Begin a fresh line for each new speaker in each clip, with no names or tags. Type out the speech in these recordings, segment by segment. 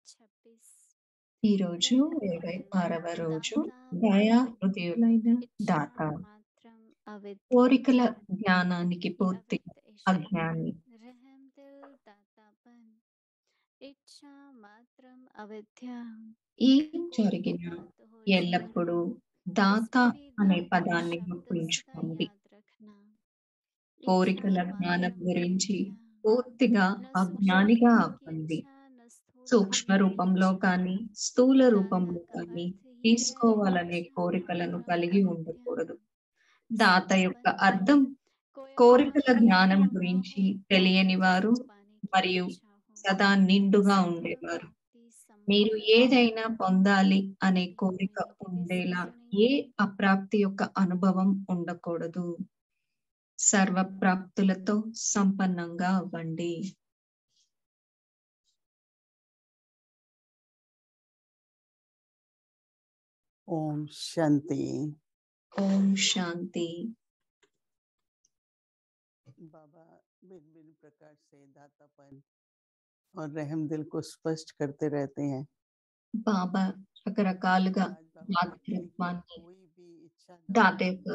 ఈరోజు ఇరవై ఆరవ రోజు దయా హృదయులైన దాత కోరికల జ్ఞానానికి పూర్తి అజ్ఞాని ఈ జరిగిన ఎల్లప్పుడూ దాత అనే పదాన్ని గుర్తుంచుకోండి కోరికల జ్ఞానం గురించి పూర్తిగా అజ్ఞానిగా అవ్వండి సూక్ష్మ రూపంలో కానీ స్థూల రూపంలో కానీ తీసుకోవాలనే కోరికలను కలిగి ఉండకూడదు దాత యొక్క అర్థం కోరికల జ్ఞానం గురించి తెలియని వారు మరియు సదా నిండుగా ఉండేవారు మీరు ఏదైనా పొందాలి అనే కోరిక ఉండేలా ఏ అప్రాప్తి యొక్క అనుభవం ఉండకూడదు సర్వప్రాప్తులతో సంపన్నంగా అవ్వండి
ओम शांति
ఓం శాంతి
बाबा भिन्न भिन्न प्रकार से दातापन और रहम दिल को स्पष्ट करते रहते हैं
బాబా రకరకాలుగా
आज बाबा कहते हैं कि
దాతృత్వాన్ని
कोई भी इच्छा
దాత యొక్క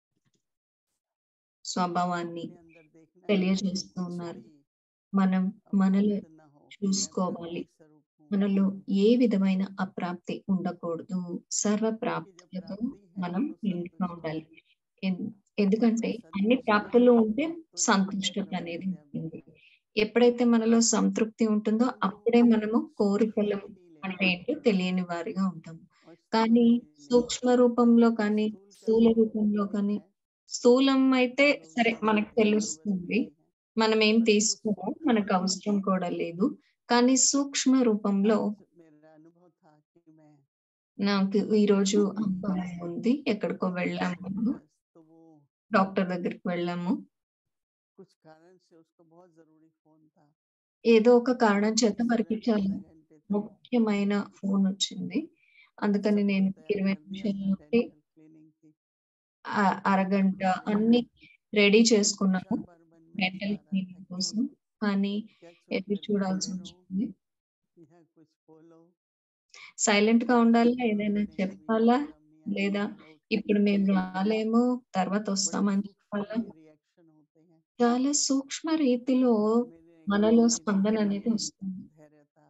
స్వభావాన్ని
अपने अंदर देखना है
తెలియజేస్తూ
कि
ఉన్నారు
कोई
మనం మనలో
अप्राप्त ना हो मैं
చూసుకోవాలి
सर्व स्वरूप हूँ
మనలో ఏ విధమైన అప్రాప్తి ఉండకూడదు సర్వ
कि जब
ప్రాప్తులతో
प्राप्ति है
మనం
तो
నిండుగా
संतुष्ट
ఉండాలి
है
ఎన్- ఎందుకంటే అన్ని ప్రాప్తులు ఉంటే సంతుష్టత అనేది ఉంటుంది ఎప్పుడైతే మనలో సంతృప్తి ఉంటుందో అప్పుడే మనము కోరికలు అంటే ఏంటో తెలియని వారిగా ఉంటాము కానీ సూక్ష్మ రూపంలో కానీ స్థూల రూపంలో కానీ స్థూలం అయితే సరే మనకు తెలుస్తుంది మనం ఏం తీసుకోము మనకు అవసరం కూడా లేదు కానీ సూక్ష్మ రూపంలో
मेरा अनुभव था कि मैं
నాకు ఈ రోజు అనుభవం ఉంది ఎక్కడికో వెళ్ళాము
तो वो
డాక్టర్ దగ్గరికి వెళ్ళాము
कुछ कारण से उसको बहुत जरूरी फोन था
ఏదో ఒక కారణం చేత వారికి చాలా
आधा घंटे तक
ముఖ్యమైన ఫోన్ వచ్చింది అందుకని నేను ఇరవై నిమిషాల నుండి
क्लीनिंग थी
ఆ- అరగంట అన్ని రెడీ చేసుకున్నాము
चार बार मन में
మెంటల్
विचार आता
క్లీనింగ్
कि
కోసం కానీ
क्या चुप
ఎదురు
करके
చూడాల్సి
खड़े रहो
వచ్చింది
या कुछ बोलो
సైలెంట్ గా ఉండాలా ఏదైనా
नहीं,
చెప్పాలా
अभी हम नहीं
లేదా
आएंगे, या उठ
ఇప్పుడు
के
మేము
चले
రాలేము తర్వాత
बड़े
వస్తామని
सूक्ष्म
చెప్పాలా
रिएक्शन होते हैं
చాలా సూక్ష్మ రీతిలో
मेरे
మనలో
मेरे
స్పందన
जीवन
అనేది
में
వస్తుంది
धैर्य था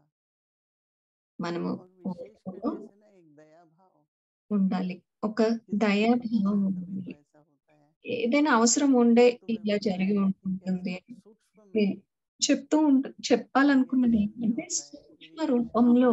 మనము
और विशेष
ఓపికతో
करके से ना एक दया भाव
ఉండాలి ఒక
कि जब
దయాభావం
जरूरत है,
ఉండాలి
तभी तो ऐसा होता है
ఏదైనా అవసరం ఉండే
तो वे
ఇలా జరిగి
बताएं कि
ఉంటుంది
कैसे सूक्ष्म में
నేను చెప్తూ ఉంట చెప్పాలనుకున్నది ఏంటంటే సూక్ష్మ రూపంలో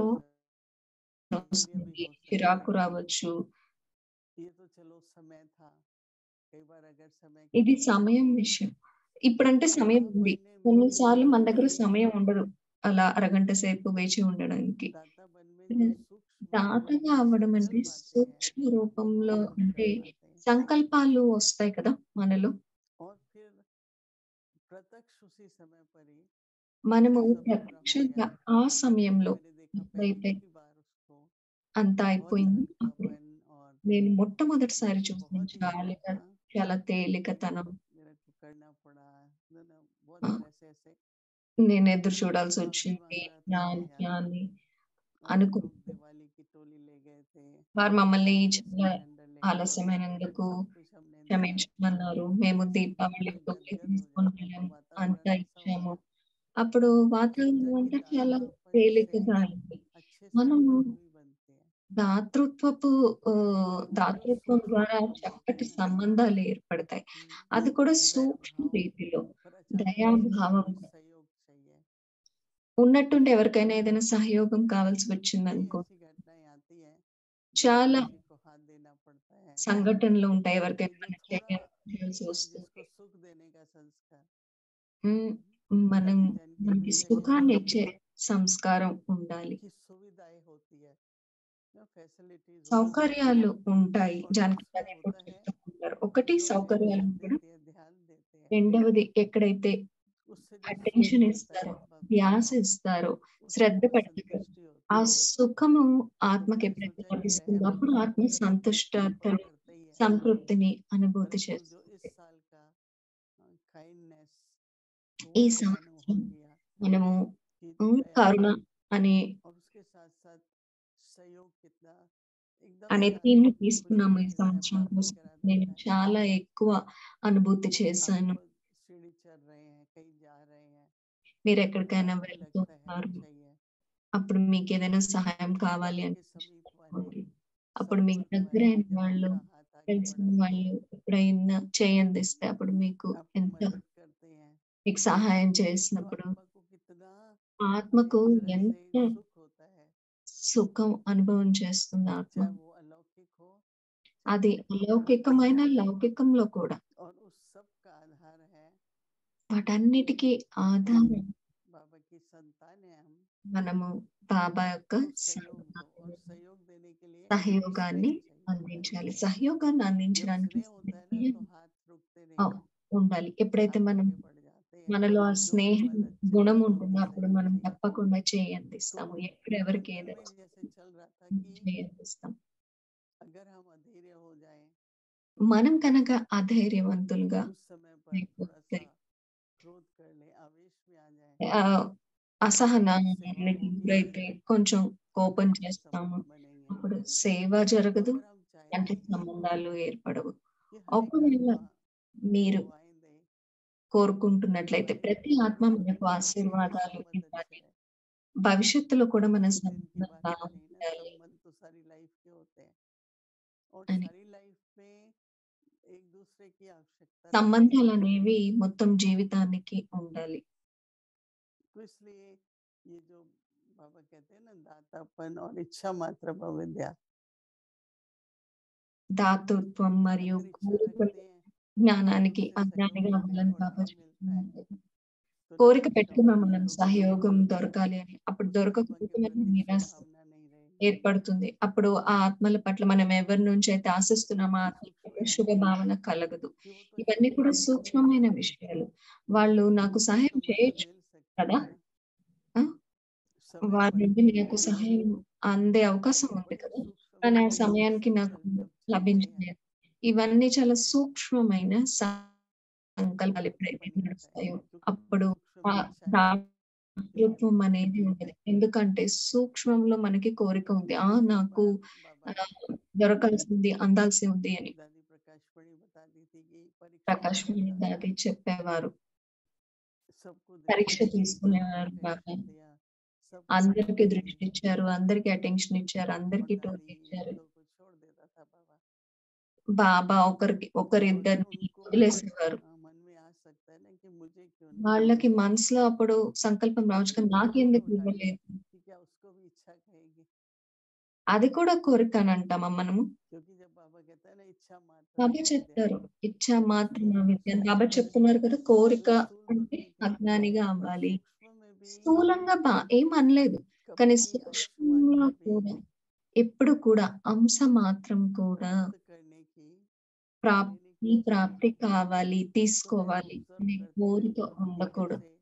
వస్తుంది చిరాకు రావచ్చు
ये तो चलो समय था कई बार अगर समय
ఇది సమయం విషయం ఇప్పుడంటే సమయం ఉంది కొన్నిసార్లు మన దగ్గర సమయం ఉండదు అలా అరగంట సేపు వేచి ఉండడానికి
दाता बन में जो सूक्ष्म
దాతగా అవ్వడం అంటే సూక్ష్మ రూపంలో అంటే సంకల్పాలు వస్తాయి కదా మనలో
और फिर प्रत्यक्ष उसी समय पर ही
మనము
सब पूरा हो
ప్రత్యక్షంగా
गया।
ఆ సమయంలో
मैंने देखा
ఎప్పుడైతే
पहली बार उसको
అంతా
बहुत
అయిపోయింది అప్పుడు
हल्कापन और
నేను మొట్టమొదటిసారి చూసిన
बहुत ही
జాలిగా
था।
చాలా తేలికతనం
मेरे को करना पड़ा ना ना बहुत
हाँ।
बार ऐसे ऐसे
నేను ఎదురు చూడాల్సి
माफी
వచ్చింది
मांग
నా
रहा था कि यार
జ్ఞాని
हम
అనుకు
लोग दिवाली की टोली ले गए थे
వారు మమ్మల్ని
गैस
చాలా
सिलेंडर ले गए
ఆలస్యమైనందుకు
सब कुछ हमने दिया
క్షమించమన్నారు మేము దీపావళి
तो
తొలి
गदगद हो
తీసుకొని
जाता है
వెళ్ళాము
तो
అంతా
वातावरण ऐसा
ఇచ్చాము
होता है
అప్పుడు
तो
వాతావరణం
सोचा कि
అంతా చాలా
दातापन
తేలికగా
से
అయింది
अच्छे
మనము
संबंध भी बनते हैं
దాతృత్వపు ఆ, దాతృత్వం ద్వారా చక్కటి సంబంధాలు ఏర్పడతాయి అది కూడా సూక్ష్మ రీతిలో
पर अचानक
దయాభావం
कोई सहयोग चाहिए
ఉన్నట్టుండి ఎవరికైనా ఏదైనా సహయోగం కావాల్సి
कई
వచ్చిందనుకో
ऐसी घटनाएं आती हैं
చాలా
किसी को हाथ देना पड़ता है
సంఘటనలు ఉంటాయి ఎవరికైనా
जो
మనం
थोड़ा
చేయాల్సి వస్తుంది
जिसको सुख देने का संस्कार
ఉమ్, మనం
ताकि जानकी
మనకి
मिल
సుఖాన్ని
जाए
ఇచ్చే సంస్కారం ఉండాలి
की सुविधाएं होती है फैसिलिटीज
సౌకర్యాలు ఉంటాయి జానకి గారు ఎప్పుడు చెప్తూ ఉంటారు ఒకటి సౌకర్యాలు ఉండడం
ध्यान देते हैं
రెండవది ఎక్కడైతే
उससे जो
అటెన్షన్
सुख
ఇస్తారో
मिलता है,
ధ్యాస ఇస్తారో
उससे
శ్రద్ధ
बड़ी
పెడతారో
संतुष्टि होती
ఆ
है।
సుఖము ఆత్మకి
मैंने
ఎప్పుడైతే
सोचा कि
లభిస్తుందో
रहम
అప్పుడు ఆత్మ
तो
సంతుష్టతను
करते ही है
సంతృప్తిని అనుభూతి
परंतु जो
చేస్తుంది
इस साल का काइंडनेस
ఈ సంవత్సరం మనము
कि
ఉమ్,
दया
కరుణ అనే
और उसके के साथ साथ सहयोग कितना एकदम
అనే
ज्यादा
థీమ్ ని
मुझे
తీసుకున్నాము ఈ
लग रहा है
సంవత్సరం
बात
కోసం
करा
నేను
देता है
చాలా ఎక్కువ అనుభూతి
आप
చేశాను
खुद सीढ़ी चढ़ रहे हैं कहीं जा रहे हैं
మీరు
तो
ఎక్కడికైనా
आपको
వెళ్తూ
लगता है
ఉన్నారు
चाहिए
అప్పుడు మీకు ఏదైనా సహాయం కావాలి
वहाँ
అని
के समीप वाले
అప్పుడు మీకు
संपर्क वाले
దగ్గరైన
जब
వాళ్ళు
अपना हाथ आगे
తెలిసిన
बढ़ाते
వాళ్ళు
हैं
ఎప్పుడైనా చేయందిస్తే అప్పుడు మీకు
आपको
ఎంత
मदद करते हैं
మీకు సహాయం
तो
చేసినప్పుడు
आत्मा को कितना
ఆత్మకు
एक तरह
ఎంత
से सुख होता है
సుఖం అనుభవం చేస్తుంది ఆత్మ
चाहे वो अलौकिक हो चाहे
అది
लौकिक हो
అలౌకికమైన లౌకికంలో కూడా
और उस सब का आधार है
వాటన్నిటికీ ఆధారం
बाबा की संतान है हम
మనము బాబా యొక్క
तो सहयोग दो और
సంతానము.
सहयोग देने के लिए
సహయోగాన్ని
स्नेह चाहिए
అందించాలి సహయోగాన్ని
जब
అందించడానికి
स्नेह होता है ना
స్నేహం
तो हाथ रुकते नहीं हैं
ఉండాలి ఎప్పుడైతే
हाथ
మనం
आगे बढ़ जाते हैं
మనలో ఆ
जो भी
స్నేహం
मदद
గుణం
चाहिए
ఉంటుందో
उन्हें
అప్పుడు
सहयोग
మనం
चाहिए
తప్పకుండా చేయందిస్తాము
तो
ఎప్పుడు ఎవరికి
अंदर
ఏదో
में जैसे चल रहा था कि
చేయందిస్తాం
अगर हम अधीर हो जाएं
మనం కనుక అధైర్యవంతులుగా
उस समय पर थोड़ा सा
అయిపోతే
क्रोध कर ले आवेश में आ जाए
ఆ,
तो सेवा
అసహనానికి
होगी
గురైతే కొంచెం కోపం
नहीं
చేస్తాము
संबंध बनेंगे
అప్పుడు సేవ జరగదు
अगर हम
అంటే
चाहेंगे
సంబంధాలు ఏర్పడవు
कि हर एक
ఒకవేళ
आत्मा
మీరు
दुआएं दे
కోరుకుంటున్నట్లయితే
हमारे
ప్రతి ఆత్మ
भविष्य
మనకు
में
ఆశీర్వాదాలు
संबंध
ఇవ్వాలి
अच्छे रहे
భవిష్యత్తులో కూడా మన
कुछ दिन की
సంబంధం
बात नहीं ना
బాగుండాలి
संबंध तो सारी लाइफ के होते हैं और
అని
सारी लाइफ में एक दूसरे की आवश्यकता रहती है
సంబంధాలు అనేవి మొత్తం జీవితానికి ఉండాలి
तो इसलिए ये जो बाबा कहते हैं ना दातापन और इच्छा मात्र विद्या
దాతృత్వం మరియు
अगर इच्छा
కోరిక
रखते हैं
జ్ఞానానికి
उससे
అజ్ఞానిగా
सहयोग
అవ్వాలని
मिलता है
బాబా
और बढ़ाव मिलता है
చెప్తున్నారు
तो
కోరిక
निराशा
పెట్టుకున్నాం
होगी
మనం
तो
సహయోగం దొరకాలి అని అప్పుడు
उस आत्मा
దొరకకపోతే
के
మనకి
प्रति
నిరాశ
सद्भावना नहीं रहेगी
ఏర్పడుతుంది అప్పుడు ఆ ఆత్మల పట్ల మనం ఎవరి నుంచి అయితే ఆశిస్తున్నామో ఆ ఆత్మల పట్ల శుభ భావన కలగదు
कि वो तो
ఇవన్నీ కూడా
हेल्प
సూక్ష్మమైన
करेंगे
విషయాలు వాళ్ళు నాకు
उनसे
సహాయం
तो मदद
చేయొచ్చు
मिल सकती
కదా
है
ఆ?
समय
వారి
पर
నుండి నాకు సహాయం అందే అవకాశం ఉంది
बड़े
కదా
सूक्ष्म
కానీ ఆ
विषय
సమయానికి
जब
నాకు
जब चलते हैं
లభించలేదు ఇవన్నీ చాలా సూక్ష్మమైన సంకల్పాలు ఎప్పుడైతే
बन जाता है
నడుస్తాయో
क्योंकि
అప్పుడు
सूक्ष्म
ఆ
में इच्छा है
దాతృత్వం అనేది ఉండదు ఎందుకంటే సూక్ష్మంలో మనకి కోరిక ఉంది ఆ
एक
నాకు
बार
ఆ,
बाबा
దొరకాల్సింది అందాల్సి ఉంది అని
दादी प्रकाश पड़ी बताती थी कि परीक्षा
ప్రకాష్
लेता
మణి
था
దాది చెప్పేవారు
सबको
పరీక్ష
देखा सबको
తీసుకునేవారు బాగా
attention दिया सबको
అందరికి
attention
దృష్టి
दी
ఇచ్చారు అందరికి అటెన్షన్ ఇచ్చారు
और
అందరికి
दादी
టోన్ ఇచ్చారు
दो को छोड़ देता था बाबा
బాబా ఒకరికి
और
ఒకరిద్దరిని
उनको
వదిలేసేవారు
हाँ, मन में आ सकता है ना कि मुझे क्यों नहीं
వాళ్ళకి మనసులో అప్పుడు సంకల్పం రావచ్చు
लेकिन
కానీ
उसको भी
నాకెందుకు
उठा लिया
ఇవ్వలేదు
कि क्या उसको भी इच्छा कहेगी
అది కూడా కోరిక అని అంటామా మనము
क्योंकि जब बाबा कहता है ना इच्छा मात्र
బాబా
विद्या
చెప్తారు ఇచ్చా మాత్రం
स्थूल
విద్య
से
బాబా చెప్తున్నారు కదా కోరిక
तो स्थूल तो
అంటే
ठीक है
అజ్ఞానిగా
और
అవ్వాలి
सूक्ष्म में भी
స్థూలంగా బా ఏం అనలేదు కానీ
कभी अंश
సూక్ష్మంలో
मात्र भी
కూడా ఎప్పుడు కూడా అంశ మాత్రం కూడా
प्राप्त करने की
ప్రాప్తి
लेने की
ప్రాప్తి కావాలి
तो मैं
తీసుకోవాలి
ऑब्जर्व
అనే
करती
కోరిక
रहती हूँ कि
ఉండకూడదు
कैसे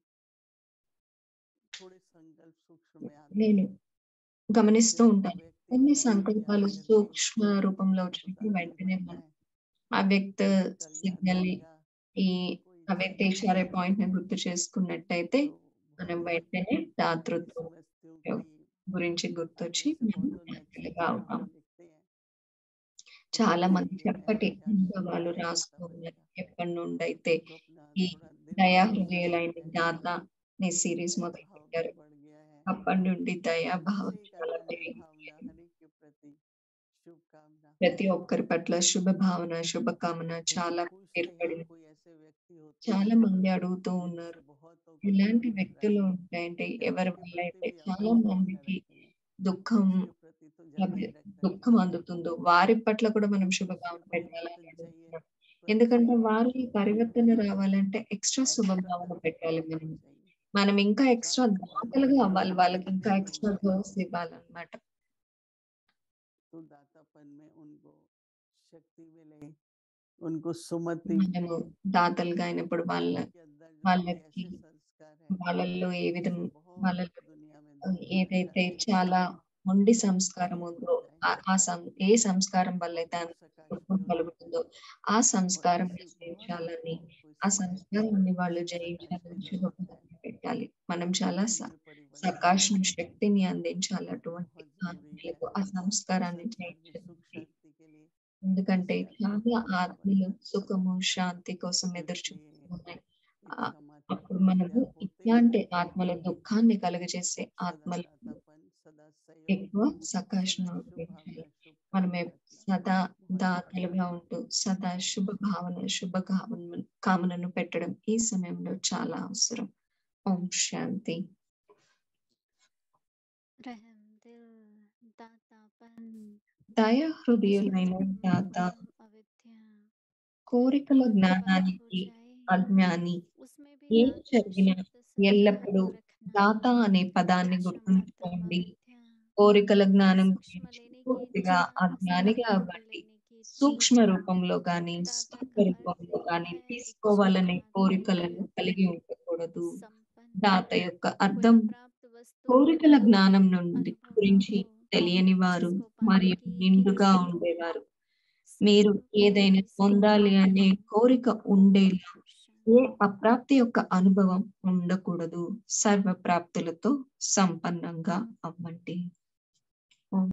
थोड़े संकल्प सूक्ष्म में आते
నేను
हैं
గమనిస్తూ
जब वो
ఉంటాను
व्यक्ति
కొన్ని
अपना
సంకల్పాలు
याद करके
సూక్ష్మ రూపంలో
तो
వచ్చినప్పుడు
दादा
వెంటనే
समझता
మనం
है
ఆ వ్యక్తి
जैसे कल याद
సిగ్నల్
करेगा
ఈ
कोई
ఆ
इच्छा
వ్యక్తి
नहीं
ఇషారే
है
పాయింట్ ని గుర్తు చేసుకున్నట్టయితే
तो
మనం
बहुत
వెంటనే
मैं भी
దాతృత్వం
समझती हूँ कि
గురించి
आप
గుర్తొచ్చి
में से
మనం
बहुत लोग अच्छी
యాక్టివ్గా అవుతాం
भावना लिखते हैं तो
చాలా
कल से
మంది
ये नया
చక్కటి
प्रयास
అనుభవాలు
शुरू
రాస్తూ
दातापन
ఉన్నారు
का
ఎప్పటి నుండైతే
तो अपना
ఈ
थोड़ा दिल
దయా
में विश्वास
హృదయులైన
है
దాత నీ సిరీస్
दया
మొదలు
भाव भी
పెట్టారు
बढ़ गया है
అప్పటి నుండి దయా
तो
భావం
ऐसे एक
చాలా
अनन्य
పెరిగింది
भावना हर एक के प्रति शुभकामना
ప్రతి ఒక్కరి పట్ల శుభ భావన శుభకామన
तो वो
చాలా
पूछते हैं
ఏర్పడింది
कोई ऐसे व्यक्ति होते
చాలా
हैं
మంది అడుగుతూ ఉన్నారు
जिनसे बहुतों को
ఇలాంటి
दुख मिल रहा
వ్యక్తులు
है
ఉంటాయంటే
क्या
ఎవరి
उसके
వల్ల
प्रति
అయితే
भी
చాలా
अपन भावना
మందికి
रखेंगे
దుఃఖం
उसके प्रति तो ज्यादा ही
లభి-
रखना
దుఃఖం
चाहिए
అందుతుందో వారి పట్ల కూడా మనం
क्योंकि
శుభ
उसमें
భావన పెట్టాలని
परिवर्तन चाहिए
అడుగుతున్నాం
तो
ఎందుకంటే
एक्स्ट्रा
వారి పరివర్తన రావాలంటే ఎక్స్ట్రా శుభ
एक्स्ट्रा
భావన
तरफ
పెట్టాలి
बढ़ना
మనం
चाहिए
మనం ఇంకా ఎక్స్ట్రా
साथ
దాతలుగా అవ్వాలి వాళ్ళకి ఇంకా
देने
ఎక్స్ట్రా
चाहिए
డోస్ ఇవ్వాలన్నమాట
तो दातापन में उनको शक्ति मिले उनको सुमति
మనము దాతలుగా అయినప్పుడు వాళ్ళ
उनके अंदर जो कोई
వాళ్ళకి
ऐसे संस्कार है
వాళ్ళల్లో ఏ విధం
जिससे बहुत
వాళ్ళలో
दुनिया में दुख मिल
ఏదైతే
रहा है
చాలా మొండి సంస్కారం
ठीक
ఉందో
हो जाए
ఆ- ఆ సం- ఏ సంస్కారం వల్ల అయితే
और
దుఃఖం
सकाशनी हो जाए
కలుగుతుందో ఆ
और
సంస్కారం
ऐसी बहुत
నశించాలని
आत्माओं को
ఆ
इस समय
సంస్కారాన్ని వాళ్ళు
सकाश की
జయించాలని
जरूरत है
శుభప్రదం పెట్టాలి మనం చాలా స-
उनमें परिवर्तन
సకాశం శక్తిని అందించాలి అటువంటి ఆత్మలకు ఆ సంస్కారాన్ని చేయించడానికి ఎందుకంటే చాలా ఆత్మలు సుఖము శాంతి కోసం ఎదురు చూస్తున్నాయి ఆ, అప్పుడు మనము ఇట్లాంటి ఆత్మల దుఃఖాన్ని కలుగజేసే ఆత్మలకు ఎక్కువ సకాశం ఉపయోగించాలి మనం ఎప్- సదా దాతలుగా ఉంటూ సదా శుభ భావన శుభ కామన కామనను పెట్టడం ఈ సమయంలో చాలా అవసరం ఓం శాంతి
रहम दिल दातापन
దయ హృదయులైన దాత
अविद्या
కోరికల
प्रकाश हो
జ్ఞానానికి
जाए
అజ్ఞాని
उसमें भी
ఏం
दाता
జరిగినా
शब्द सदा
ఎల్లప్పుడూ
याद रखना
దాత అనే పదాన్ని
क्षमर्थम
గుర్తుంచుకోండి
अविद्या
కోరికల జ్ఞానం
सूक्ष्म
గురించి
लेने की
పూర్తిగా
इच्छा
అజ్ఞానిగా
स्थूल
అవ్వండి
लेने की इच्छा
సూక్ష్మ రూపంలో కానీ
दाता
స్థూల
का अर्थ
రూపంలో
ही
కానీ
है
తీసుకోవాలనే
इच्छा
కోరికలను
द्वेष
కలిగి ఉండకూడదు
संपन्न
దాత యొక్క అర్థం
कोई प्राप्त वस्तु
కోరికల
को
జ్ఞానం నుండి
अनुभव
గురించి
हो
తెలియని వారు
जिसको पाने
మరియు
की
నిండుగా
इच्छा
ఉండేవారు
हो
మీరు
सत्य
ఏదైనా
को
పొందాలి అనే కోరిక ఉండేలా
शांति
ఏ అప్రాప్తి యొక్క అనుభవం ఉండకూడదు సర్వ ప్రాప్తులతో సంపన్నంగా అవ్వండి